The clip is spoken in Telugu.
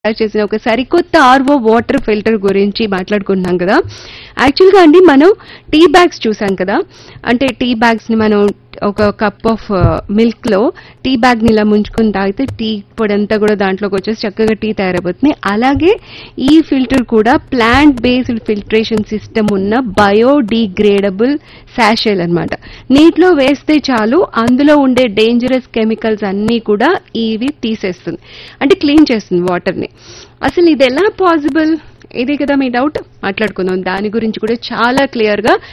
తయారు చేసిన ఒక సరికొత్త ఆర్వో వాటర్ ఫిల్టర్ గురించి మాట్లాడుకుంటున్నాం కదా యాక్చువల్గా అండి మనం టీ బ్యాగ్స్ చూసాం కదా అంటే టీ బ్యాగ్స్ ని మనం ఒక కప్ ఆఫ్ మిల్క్ లో టీ బ్యాగ్ ని ఇలా ముంచుకుని తాగితే టీ పొడి అంతా కూడా దాంట్లోకి వచ్చేసి చక్కగా టీ తయారైపోతుంది అలాగే ఈ ఫిల్టర్ కూడా ప్లాంట్ బేస్డ్ ఫిల్టరేషన్ సిస్టమ్ ఉన్న బయోడిగ్రేడబుల్ శాషేల్ అన్నమాట నీటిలో వేస్తే చాలు అందులో ఉండే డేంజరస్ కెమికల్స్ అన్నీ కూడా ఇవి తీసేస్తుంది అంటే క్లీన్ చేస్తుంది వాటర్ ని అసలు ఇది ఎలా పాసిబుల్ ఇదే కదా మీ డౌట్ మాట్లాడుకుందాం దాని గురించి కూడా చాలా క్లియర్ గా